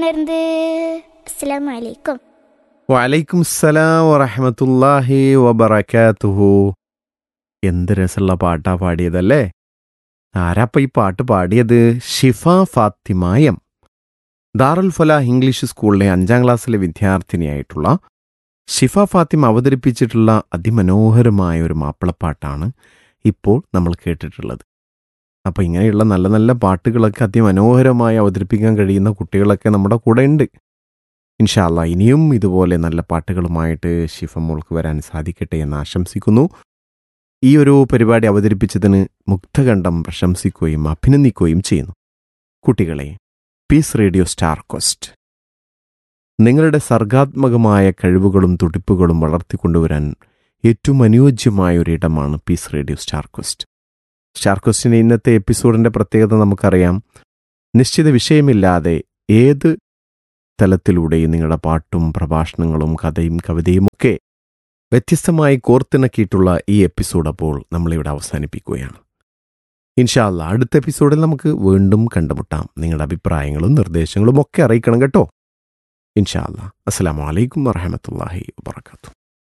ഉണർന്ന് അസ്സലാമു അലൈക്കും വലൈക്കും സലാം വറഹമത്തല്ലാഹി വബറക്കാത്തുഹു എന്ത് രസമുള്ള പാട്ടാ പാടിയതല്ലേ ആരാപ്പ ഈ പാട്ട് പാടിയത് ഷിഫ ഫാത്തിമായം ദാറുൽ ഫലാഹ് ഇംഗ്ലീഷ് സ്കൂളിലെ അഞ്ചാം ക്ലാസ്സിലെ വിദ്യാർത്ഥിനിയായിട്ടുള്ള ഷിഫ ഫാത്തിമ അവതരിപ്പിച്ചിട്ടുള്ള അതിമനോഹരമായ ഒരു മാപ്പിളപ്പാട്ടാണ് ഇപ്പോൾ നമ്മൾ കേട്ടിട്ടുള്ളത് അപ്പോൾ ഇങ്ങനെയുള്ള നല്ല നല്ല പാട്ടുകളൊക്കെ അതിമനോഹരമായി അവതരിപ്പിക്കാൻ കഴിയുന്ന കുട്ടികളൊക്കെ നമ്മുടെ കൂടെ ഉണ്ട് ഇൻഷാല്ല ഇനിയും ഇതുപോലെ നല്ല പാട്ടുകളുമായിട്ട് ഷിഫ മോൾക്ക് വരാൻ സാധിക്കട്ടെ എന്ന് ആശംസിക്കുന്നു ഈ ഒരു പരിപാടി അവതരിപ്പിച്ചതിന് മുക്തകണ്ഠം പ്രശംസിക്കുകയും അഭിനന്ദിക്കുകയും ചെയ്യുന്നു കുട്ടികളെ പീസ് റേഡിയോ സ്റ്റാർ ക്വസ്റ്റ് നിങ്ങളുടെ സർഗാത്മകമായ കഴിവുകളും തുടിപ്പുകളും വളർത്തിക്കൊണ്ടുവരാൻ ഏറ്റവും അനുയോജ്യമായ ഒരിടമാണ് peace radio star quest star ക്വസ്റ്റിൻ്റെ ഇന്നത്തെ എപ്പിസോഡിൻ്റെ പ്രത്യേകത നമുക്കറിയാം നിശ്ചിത വിഷയമില്ലാതെ ഏത് തലത്തിലൂടെയും നിങ്ങളുടെ പാട്ടും പ്രഭാഷണങ്ങളും കഥയും കവിതയും ഒക്കെ വ്യത്യസ്തമായി കോർത്തിണക്കിയിട്ടുള്ള ഈ എപ്പിസോഡ് അപ്പോൾ നമ്മളിവിടെ അവസാനിപ്പിക്കുകയാണ് ഇൻഷാല്ല അടുത്ത എപ്പിസോഡിൽ നമുക്ക് വീണ്ടും കണ്ടുമുട്ടാം നിങ്ങളുടെ അഭിപ്രായങ്ങളും നിർദ്ദേശങ്ങളും ഒക്കെ അറിയിക്കണം കേട്ടോ ഇൻഷാല്ല അസ്സാം വലൈക്കും വറഹമത്തല്ലാഹി വാത്തു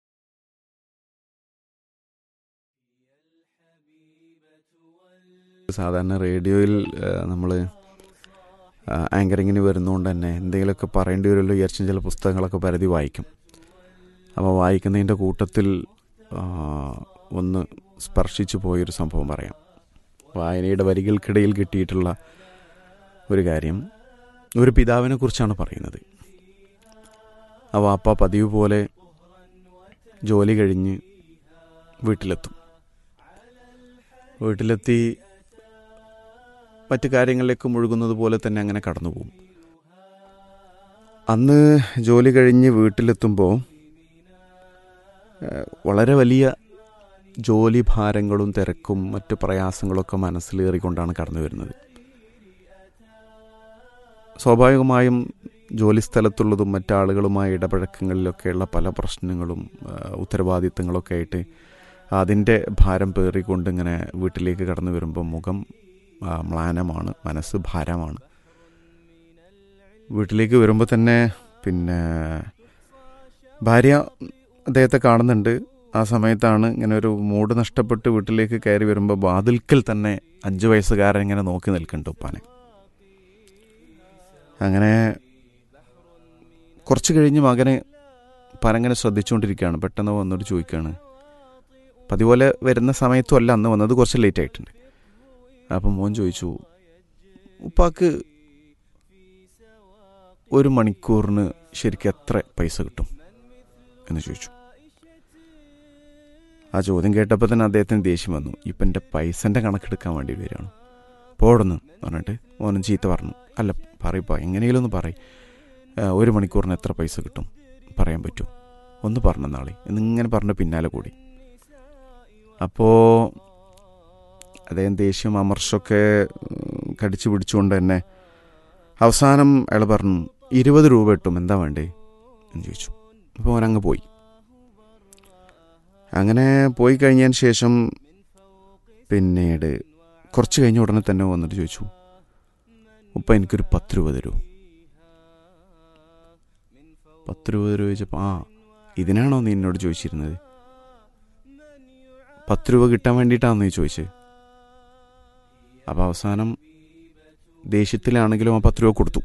സാധാരണ റേഡിയോയിൽ നമ്മൾ ആങ്കറിങ്ങിന് വരുന്നതുകൊണ്ട് തന്നെ എന്തെങ്കിലുമൊക്കെ പറയേണ്ടി വരുമല്ലോ വിചാരിച്ചും ചില പുസ്തകങ്ങളൊക്കെ പരതി വായിക്കും അപ്പോൾ വായിക്കുന്നതിൻ്റെ കൂട്ടത്തിൽ ആ, ഒന്ന് സ്പർശിച്ചു പോയൊരു സംഭവം പറയാം വായനയുടെ വരികൾക്കിടയിൽ കിട്ടിയിട്ടുള്ള ഒരു കാര്യം ഒരു പിതാവിനെ കുറിച്ചാണ് പറയുന്നത് ആ വാപ്പ പതിവ് പോലെ ജോലി കഴിഞ്ഞ് വീട്ടിലെത്തും വീട്ടിലെത്തി മറ്റു കാര്യങ്ങളിലേക്ക് മുഴുകുന്നത് പോലെ തന്നെ അങ്ങനെ കടന്നു പോകും അന്ന് ജോലി കഴിഞ്ഞ് വീട്ടിലെത്തുമ്പോൾ ഏഹ്, വളരെ വലിയ ജോലി ഭാരങ്ങളും തിരക്കും മറ്റു പ്രയാസങ്ങളൊക്കെ മനസ്സിലേറിക്കൊണ്ടാണ് കടന്നു വരുന്നത് സ്വാഭാവികമായും ജോലി സ്ഥലത്തുള്ളതും മറ്റാളുകളുമായി ഇടപഴക്കങ്ങളിലൊക്കെയുള്ള പല പ്രശ്നങ്ങളും ഏഹ്, ഉത്തരവാദിത്തങ്ങളൊക്കെ ആയിട്ട് അതിൻ്റെ ഭാരം പേറിക്കൊണ്ട് ഇങ്ങനെ വീട്ടിലേക്ക് കടന്നു വരുമ്പോൾ മുഖം ആ, മ്ലാനമാണ് മനസ്സ് ഭാരമാണ് വീട്ടിലേക്ക് വരുമ്പോൾ തന്നെ പിന്നെ ഭാര്യ അദ്ദേഹത്തെ കാണുന്നുണ്ട് ആ സമയത്താണ് ഇങ്ങനെ ഒരു മൂഡ് നഷ്ടപ്പെട്ട് വീട്ടിലേക്ക് കയറി വരുമ്പോൾ വാതിൽക്കൽ തന്നെ അഞ്ച് വയസ്സുകാരൻ ഇങ്ങനെ നോക്കി നിൽക്കുന്നുണ്ട് ഉപ്പാനെ അങ്ങനെ കുറച്ച് കഴിഞ്ഞ് മകനെ പനങ്ങനെ ശ്രദ്ധിച്ചുകൊണ്ടിരിക്കുകയാണ് പെട്ടെന്ന് വന്നിട്ട് ചോദിക്കുകയാണ് പതിപോലെ വരുന്ന സമയത്തും അല്ല അന്ന് വന്നത് കുറച്ച് ലേറ്റ് ആയിട്ടുണ്ട് അപ്പം മോൻ ചോദിച്ചു ഉപ്പാക്ക് ഒരു മണിക്കൂറിന് ശരിക്കും എത്ര പൈസ കിട്ടും എന്ന് ചോദിച്ചു ആ ചോദ്യം കേട്ടപ്പോൾ തന്നെ അദ്ദേഹത്തിന് ദേഷ്യം വന്നു ഇപ്പം എൻ്റെ പൈസൻ്റെ കണക്കെടുക്കാൻ വേണ്ടി വരികയാണ് പോടുന്നു പറഞ്ഞിട്ട് മോനും ചീത്ത പറഞ്ഞു അല്ല പറയപ്പാ എങ്ങനെയെങ്കിലും ഒന്ന് പറയും ഒരു മണിക്കൂറിന് എത്ര പൈസ കിട്ടും പറയാൻ പറ്റുമോ ഒന്ന് പറഞ്ഞ നാളെ എന്നിങ്ങനെ പറഞ്ഞ പിന്നാലെ കൂടി അപ്പോൾ അദ്ദേഹം ദേഷ്യം അമർഷമൊക്കെ ഉം, കടിച്ചു പിടിച്ചുകൊണ്ട് തന്നെ അവസാനം അയാൾ പറഞ്ഞു ഇരുപത് രൂപ കിട്ടും എന്താ വേണ്ടേ എന്ന് ചോദിച്ചു അപ്പോൾ അവനങ്ങ് പോയി അങ്ങനെ പോയി കഴിഞ്ഞതിന് ശേഷം പിന്നീട് കുറച്ച് കഴിഞ്ഞ ഉടനെ തന്നെ വന്നിട്ട് ചോദിച്ചു ഉപ്പ എനിക്കൊരു പത്ത് രൂപ തരൂ പത്ത് രൂപ തരൂ ചോദിച്ചപ്പോൾ ആ ഇതിനാണോ നീ എന്നോട് ചോദിച്ചിരുന്നത് പത്ത് രൂപ കിട്ടാൻ വേണ്ടിയിട്ടാണോ നീ ചോദിച്ചത് അപ്പോൾ അവസാനം ദേഷ്യത്തിലാണെങ്കിലും ആ പത്ത് രൂപ കൊടുത്തു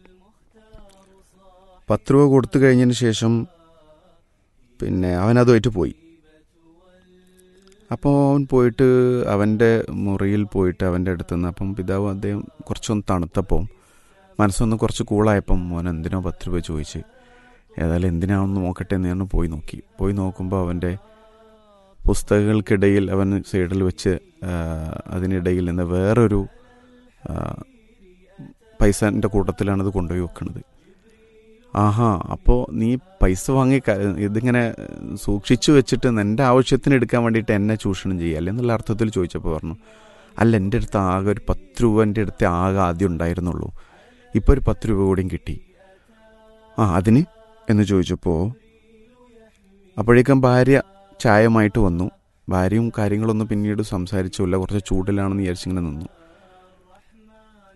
പത്ത് രൂപ കൊടുത്തു കഴിഞ്ഞതിന് ശേഷം പിന്നെ അവൻ അതുമായിട്ട് പോയി അപ്പോൾ അവൻ പോയിട്ട് അവൻ്റെ മുറിയിൽ പോയിട്ട് അവൻ്റെ അടുത്ത് നിന്ന് അപ്പം പിതാവ് അദ്ദേഹം കുറച്ചൊന്ന് തണുത്തപ്പോൾ മനസ്സൊന്ന് കുറച്ച് കൂളായപ്പം മോൻ എന്തിനോ പത്ത് രൂപ ചോദിച്ച് ഏതായാലും എന്തിനാണെന്ന് നോക്കട്ടെ എന്ന് ഞാൻ പോയി നോക്കി പോയി നോക്കുമ്പോൾ അവൻ്റെ പുസ്തകങ്ങൾക്കിടയിൽ അവൻ സൈഡിൽ വെച്ച് ആ, അതിനിടയിൽ നിന്ന് വേറൊരു ആ, പൈസൻ്റെ കൂട്ടത്തിലാണ് ഇത് കൊണ്ടുപോയി വെക്കുന്നത് ആഹാ അപ്പോൾ നീ പൈസ വാങ്ങി ക- ഇതിങ്ങനെ സൂക്ഷിച്ചു വെച്ചിട്ട് എൻ്റെ ആവശ്യത്തിന് എടുക്കാൻ വേണ്ടിയിട്ട് എന്നെ ചൂഷണം ചെയ്യുക അല്ലേ എന്നുള്ള അർത്ഥത്തിൽ ചോദിച്ചപ്പോൾ പറഞ്ഞു അല്ല എൻ്റെ അടുത്ത് ആകെ ഒരു പത്ത് രൂപ എൻ്റെ അടുത്ത് ആകെ ആദ്യം ഉണ്ടായിരുന്നുള്ളൂ ഇപ്പോൾ ഒരു പത്ത് രൂപ കൂടിയും കിട്ടി ആ അതിന് എന്ന് ചോദിച്ചപ്പോൾ അപ്പോഴേക്കും ഭാര്യ ചായമായിട്ട് വന്നു ഭാര്യയും കാര്യങ്ങളൊന്നും പിന്നീട് സംസാരിച്ചില്ല കുറച്ച് ചൂടിലാണെന്ന് വിചാരിച്ചിങ്ങനെ നിന്നു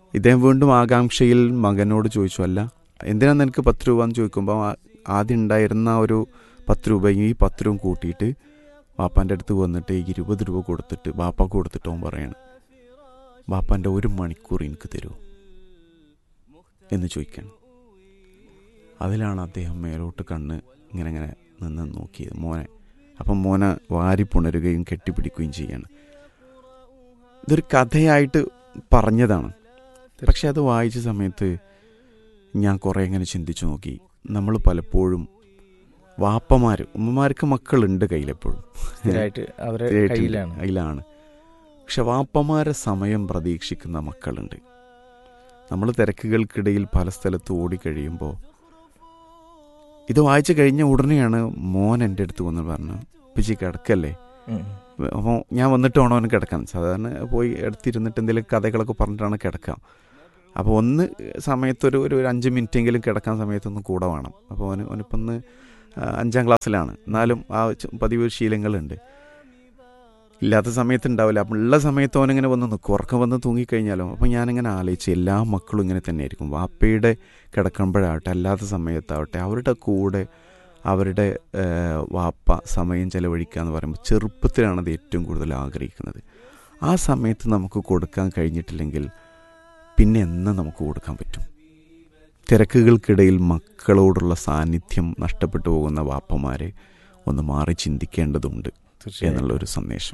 ഇദ്ദേഹം വീണ്ടും ആകാംക്ഷയിൽ മകനോട് ചോദിച്ചു അല്ല എന്തിനാണ് നിനക്ക് പത്ത് രൂപ എന്ന് ചോദിക്കുമ്പോൾ ആ- ആദ്യം ഉണ്ടായിരുന്ന ആ ഒരു പത്ത് രൂപയും ഈ പത്ത് രൂപ കൂട്ടിയിട്ട് വാപ്പാൻ്റെ അടുത്ത് വന്നിട്ട് ഈ ഇരുപത് രൂപ കൊടുത്തിട്ട് വാപ്പാക്ക് കൊടുത്തിട്ട് അവൻ പറയാണ് വാപ്പാൻ്റെ ഒരു മണിക്കൂർ എനിക്ക് തരുമോ എന്ന് ചോദിക്കണം അതിലാണ് അദ്ദേഹം മേലോട്ട് കണ്ണ് ഇങ്ങനെ ഇങ്ങനെ നിന്ന് നോക്കിയത് മോനെ അപ്പം മോനെ വാരി പുണരുകയും കെട്ടിപ്പിടിക്കുകയും ചെയ്യാണ് ഇതൊരു കഥയായിട്ട് പറഞ്ഞതാണ് പക്ഷെ അത് വായിച്ച സമയത്ത് ഞാൻ കുറേ ഇങ്ങനെ ചിന്തിച്ചു നോക്കി നമ്മൾ പലപ്പോഴും വാപ്പമാർ ഉമ്മമാർക്ക് മക്കളുണ്ട് കയ്യിലെപ്പോഴും സ്ഥിരമായിട്ട് അവരെ സ്ഥിരമായിട്ട് കയ്യിലാണ് കയ്യിലാണ് പക്ഷെ വാപ്പമാരെ സമയം പ്രതീക്ഷിക്കുന്ന മക്കളുണ്ട് നമ്മൾ തിരക്കുകൾക്കിടയിൽ പല സ്ഥലത്ത് ഓടിക്കഴിയുമ്പോൾ ഇത് വായിച്ചു കഴിഞ്ഞ ഉടനെയാണ് മോൻ എൻ്റെ അടുത്ത് വന്ന് പറഞ്ഞു പിച്ചി കിടക്കല്ലേ ഉം. അപ്പോൾ ഞാൻ വന്നിട്ട് വേണം അവന് കിടക്കാൻ സാധാരണ പോയി എടുത്തിരുന്നിട്ട് എന്തെങ്കിലും കഥകളൊക്കെ പറഞ്ഞിട്ടാണ് കിടക്കാം അപ്പോൾ ഒന്ന് സമയത്തൊരു ഒരു ഒരു അഞ്ച് മിനിറ്റെങ്കിലും കിടക്കാൻ സമയത്തൊന്ന് കൂടെ വേണം അപ്പോൾ അവന് അവനിപ്പം ഒന്ന് ആ, അഞ്ചാം ക്ലാസ്സിലാണ് എന്നാലും ആ ച- പതിവ് ശീലങ്ങളുണ്ട് ഇല്ലാത്ത സമയത്ത് ഉണ്ടാവില്ല അപ്പം ഉള്ള സമയത്ത് അവനിങ്ങനെ വന്ന് നിൽക്കും ഉറക്കം വന്ന് തൂങ്ങിക്കഴിഞ്ഞാലോ അപ്പം ഞാനിങ്ങനെ ആലോചിച്ച് എല്ലാ മക്കളും ഇങ്ങനെ തന്നെയായിരിക്കും വാപ്പയുടെ കിടക്കുമ്പോഴാവട്ടെ അല്ലാത്ത സമയത്താവട്ടെ അവരുടെ കൂടെ അവരുടെ ആ, വാപ്പ സമയം ചെലവഴിക്കുക എന്ന് പറയുമ്പോൾ ചെറുപ്പത്തിലാണ് അത് ഏറ്റവും കൂടുതൽ ആഗ്രഹിക്കുന്നത് ആ സമയത്ത് നമുക്ക് കൊടുക്കാൻ കഴിഞ്ഞിട്ടില്ലെങ്കിൽ പിന്നെ എന്ന് നമുക്ക് കൊടുക്കാൻ പറ്റും തിരക്കുകൾക്കിടയിൽ മക്കളോടുള്ള സാന്നിധ്യം നഷ്ടപ്പെട്ടു പോകുന്ന വാപ്പമാരെ ഒന്ന് മാറി ചിന്തിക്കേണ്ടതുണ്ട് തീർച്ചയായും എന്നുള്ള ഒരു സന്ദേശം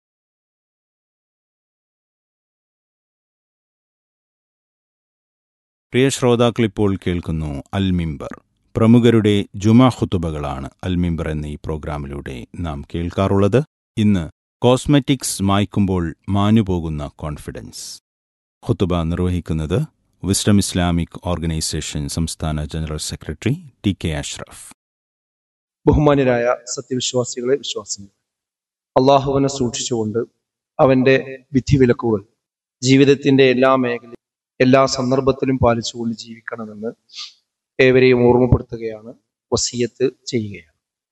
പ്രിയ ശ്രോതാക്കൾ ഇപ്പോൾ കേൾക്കുന്നു അൽ മിമ്പർ പ്രമുഖരുടെ ജുമാ ഖുത്തുബകളാണ് അൽ മിമ്പർ എന്ന ഈ പ്രോഗ്രാമിലൂടെ നാം കേൾക്കാറുള്ളത് ഇന്ന് കോസ്മെറ്റിക്സ് മായ്ക്കുമ്പോൾ മാഞ്ഞുപോകുന്ന കോൺഫിഡൻസ് ഖുത്തുബ നിർവഹിക്കുന്നത് വിസ്ഡം ഇസ്ലാമിക് ഓർഗനൈസേഷൻ സംസ്ഥാന general secretary T K Ashraf ബഹുമാന്യരായ സത്യവിശ്വാസികളെ വിശ്വാസികൾ അള്ളാഹുവിനെ സൂക്ഷിച്ചുകൊണ്ട് അവന്റെ വിധിവിലക്കുകൾ ജീവിതത്തിന്റെ എല്ലാ മേഖലയും എല്ലാ സന്ദർഭത്തിലും പാലിച്ചുകൊണ്ട് ജീവിക്കണമെന്ന് ഏവരെയും ഓർമ്മപ്പെടുത്തുകയാണ് വസീയത്ത് ചെയ്യുകയാണ്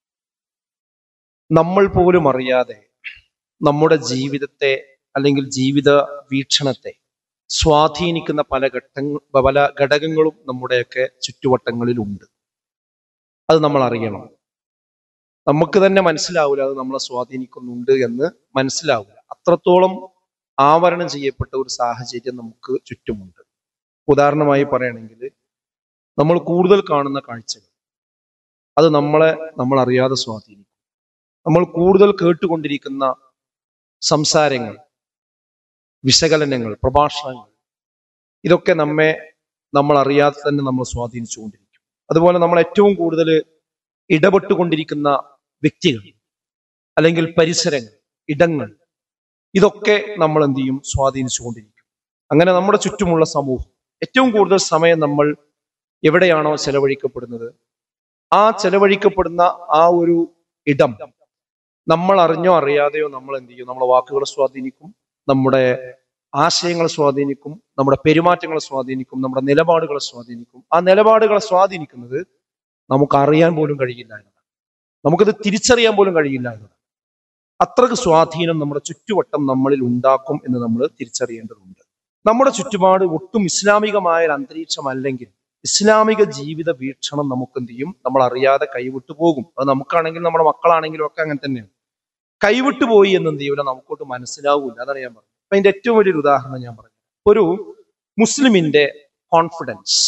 നമ്മൾ പോലും അറിയാതെ നമ്മുടെ ജീവിതത്തെ അല്ലെങ്കിൽ ജീവിത വീക്ഷണത്തെ സ്വാധീനിക്കുന്ന പല ഘട്ടങ്ങൾ പല ഘടകങ്ങളും നമ്മുടെയൊക്കെ ചുറ്റുവട്ടങ്ങളിലുണ്ട് അത് നമ്മൾ അറിയണം നമുക്ക് തന്നെ മനസ്സിലാവില്ല അത് നമ്മളെ സ്വാധീനിക്കുന്നുണ്ട് എന്ന് മനസ്സിലാവില്ല അത്രത്തോളം ആവരണം ചെയ്യപ്പെട്ട ഒരു സാഹചര്യം നമുക്ക് ചുറ്റുമുണ്ട് ഉദാഹരണമായി പറയുകയാണെങ്കിൽ നമ്മൾ കൂടുതൽ കാണുന്ന കാഴ്ചകൾ അത് നമ്മളെ നമ്മൾ അറിയാതെ സ്വാധീനിക്കും നമ്മൾ കൂടുതൽ കേട്ടുകൊണ്ടിരിക്കുന്ന സംസാരങ്ങൾ വിശകലനങ്ങൾ പ്രഭാഷണങ്ങൾ ഇതൊക്കെ നമ്മെ നമ്മൾ അറിയാതെ തന്നെ നമ്മൾ സ്വാധീനിച്ചുകൊണ്ടിരിക്കും അതുപോലെ നമ്മൾ ഏറ്റവും കൂടുതൽ ഇടപെട്ടുകൊണ്ടിരിക്കുന്ന വ്യക്തികൾ അല്ലെങ്കിൽ പരിസരങ്ങൾ ഇടങ്ങൾ ഇതൊക്കെ നമ്മൾ എന്ത് ചെയ്യും സ്വാധീനിച്ചുകൊണ്ടിരിക്കും അങ്ങനെ നമ്മുടെ ചുറ്റുമുള്ള സമൂഹം ഏറ്റവും കൂടുതൽ സമയം നമ്മൾ എവിടെയാണോ ചെലവഴിക്കപ്പെടുന്നത് ആ ചെലവഴിക്കപ്പെടുന്ന ആ ഒരു ഇടം നമ്മൾ അറിഞ്ഞോ അറിയാതെയോ നമ്മൾ എന്ത് ചെയ്യും നമ്മുടെ വാക്കുകളെ സ്വാധീനിക്കും നമ്മുടെ ആശയങ്ങളെ സ്വാധീനിക്കും നമ്മുടെ പെരുമാറ്റങ്ങളെ സ്വാധീനിക്കും നമ്മുടെ നിലപാടുകളെ സ്വാധീനിക്കും ആ നിലപാടുകളെ സ്വാധീനിക്കുന്നത് നമുക്ക് അറിയാൻ പോലും കഴിയില്ല എന്നതാണ് നമുക്കത് തിരിച്ചറിയാൻ പോലും കഴിയില്ല എന്നതാണ് അത്രക്ക് സ്വാധീനം നമ്മുടെ ചുറ്റുവട്ടം നമ്മളിൽ ഉണ്ടാക്കും എന്ന് നമ്മൾ തിരിച്ചറിയേണ്ടതുണ്ട് നമ്മുടെ ചുറ്റുപാട് ഒട്ടും ഇസ്ലാമികമായ ഒരു അന്തരീക്ഷമല്ലെങ്കിൽ ഇസ്ലാമിക ജീവിത വീക്ഷണം നമുക്ക് എന്ത് ചെയ്യും നമ്മൾ അറിയാതെ കൈവിട്ടു പോകും അത് നമുക്കാണെങ്കിൽ നമ്മുടെ മക്കളാണെങ്കിലും ഒക്കെ അങ്ങനെ തന്നെയാണ് കൈവിട്ടു പോയി എന്ന് എന്ത് ചെയ്യൂല നമുക്കോട്ട് മനസ്സിലാവൂല അതാണ് ഞാൻ പറഞ്ഞത് അപ്പൊ അതിന്റെ ഏറ്റവും വലിയൊരു ഉദാഹരണം ഞാൻ പറഞ്ഞു ഒരു മുസ്ലിമിന്റെ കോൺഫിഡൻസ്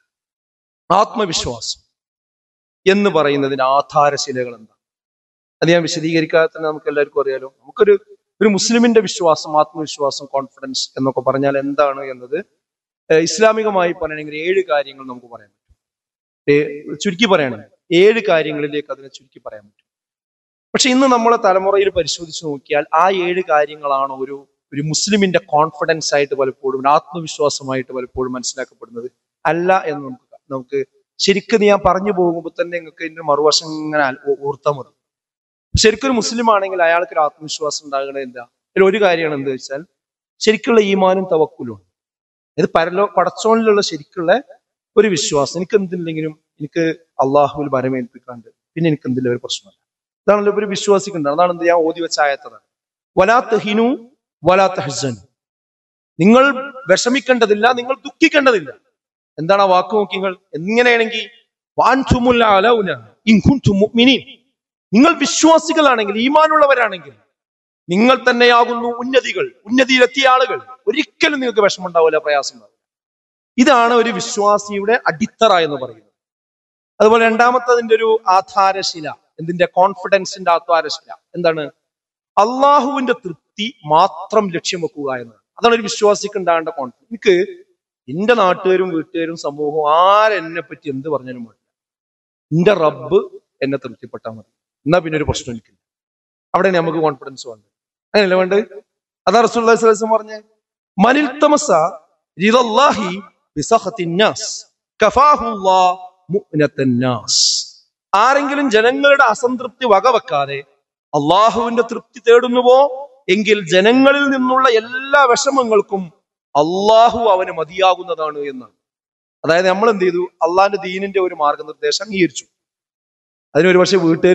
ആത്മവിശ്വാസം എന്ന് പറയുന്നതിന് ആധാരശിലകൾ എന്താ അത് ഞാൻ വിശദീകരിക്കാതെ തന്നെ നമുക്ക് എല്ലാവർക്കും അറിയാലോ നമുക്കൊരു ഒരു മുസ്ലിമിന്റെ വിശ്വാസം ആത്മവിശ്വാസം കോൺഫിഡൻസ് എന്നൊക്കെ പറഞ്ഞാൽ എന്താണ് എന്നത് ഏഹ് ഇസ്ലാമികമായി പറയണമെങ്കിൽ ഏഴ് കാര്യങ്ങൾ നമുക്ക് പറയാൻ പറ്റും ഏ- ചുരുക്കി പറയണമെങ്കിൽ ഏഴ് കാര്യങ്ങളിലേക്ക് അതിനെ ചുരുക്കി പറയാൻ പറ്റും പക്ഷെ ഇന്ന് നമ്മളെ തലമുറയിൽ പരിശോധിച്ച് നോക്കിയാൽ ആ ഏഴ് കാര്യങ്ങളാണ് ഒരു ഒരു മുസ്ലിമിന്റെ കോൺഫിഡൻസ് ആയിട്ട് പലപ്പോഴും ഒരു ആത്മവിശ്വാസമായിട്ട് പലപ്പോഴും മനസ്സിലാക്കപ്പെടുന്നത് അല്ല എന്ന് നമുക്ക് നമുക്ക് ശരിക്കും ഞാൻ പറഞ്ഞു പോകുമ്പോൾ തന്നെ നിങ്ങൾക്ക് ഇതിന്റെ മറുവശം ഇങ്ങനെ ആൽ- ഓ- ഓർത്താൽ മതി ശരിക്കും ഒരു മുസ്ലിം ആണെങ്കിൽ അയാൾക്ക് ഒരു ആത്മവിശ്വാസം ഉണ്ടാകണത് എന്താ ഇതിൽ ഒരു കാര്യമാണ് എന്താ വെച്ചാൽ ശരിക്കുള്ള ഈമാനും തവക്കുലും ഇത് പരലോ പടച്ചോണിലുള്ള ശരിക്കുള്ള ഒരു വിശ്വാസം എനിക്ക് എന്തില്ലെങ്കിലും എനിക്ക് അള്ളാഹുവിൽ വരമേൽപ്പിക്കാണ്ട് പിന്നെ എനിക്ക് എന്തില്ല ഒരു പ്രശ്നമല്ല ഇതാണല്ലോ ഒരു വിശ്വാസിക്കുന്നുണ്ട് അതാണ് എന്ത് ഞാൻ ഓതി വെച്ച ആയത്തതാണ് വലാ തഹിനു വലാ തഹ്സനു നിങ്ങൾ വിഷമിക്കേണ്ടതില്ല നിങ്ങൾ ദുഃഖിക്കേണ്ടതില്ല എന്താണ് ആ വാക്ക് നോക്കി നിങ്ങൾ എങ്ങനെയാണെങ്കിൽ വാൻചുമുല്ല അലൗന ഇൻകുൻതും മുഅ്മിനീൻ. നിങ്ങൾ വിശ്വാസികളാണെങ്കിൽ ഈമാനുള്ളവരാണെങ്കിൽ നിങ്ങൾ തന്നെയാകുന്നു ഉന്നതികൾ ഉന്നതിയിലെത്തിയ ആളുകൾ ഒരിക്കലും നിങ്ങൾക്ക് വിഷമം ഉണ്ടാവില്ല പ്രയാസം ഉണ്ടാവില്ല ഇതാണ് ഒരു വിശ്വാസിയുടെ അടിത്തറ എന്ന് പറയുന്നത് അതുപോലെ രണ്ടാമത്തതിന്റെ ഒരു ആധാരശില എന്തിന്റെ കോൺഫിഡൻസിന്റെ ആധാരശില എന്താണ് അള്ളാഹുവിന്റെ തൃപ്തി മാത്രം ലക്ഷ്യം വെക്കുക എന്നതാണ് അതാണ് ഒരു വിശ്വാസിക്ക് ഉണ്ടാകേണ്ട കോൺഫിഡൻസ് എനിക്ക് എന്റെ നാട്ടുകാരും വീട്ടുകാരും സമൂഹവും ആരെന്നെ പറ്റി എന്ത് പറഞ്ഞാലും മതി എന്റെ റബ്ബ് എന്നെ തൃപ്തിപ്പെട്ടാൽ മതി എന്നാ പിന്നെ ഒരു പ്രശ്നം എനിക്കില്ല അവിടെ നമുക്ക് കോൺഫിഡൻസ് വേണ്ടത് അങ്ങനെയല്ല വേണ്ടത് അതാ റസൂൽ പറഞ്ഞ മനിൽ തമസ റിദല്ലാഹി ബിസഖത്തിന്നാസ് കഫാഹുല്ലാ മുഅ്നത്തന്നാസ് ആരെങ്കിലും ജനങ്ങളുടെ അസംതൃപ്തി വകവെക്കാതെ അള്ളാഹുവിന്റെ തൃപ്തി തേടുന്നുവോ എങ്കിൽ ജനങ്ങളിൽ നിന്നുള്ള എല്ലാ വിഷമങ്ങൾക്കും അള്ളാഹു അവന് മതിയാകുന്നതാണ് എന്നാണ് അതായത് നമ്മൾ എന്ത് ചെയ്തു അള്ളാഹിന്റെ ദീനിന്റെ ഒരു മാർഗനിർദ്ദേശം അംഗീകരിച്ചു അതിന് ഒരു പക്ഷെ വീട്ടുകാർ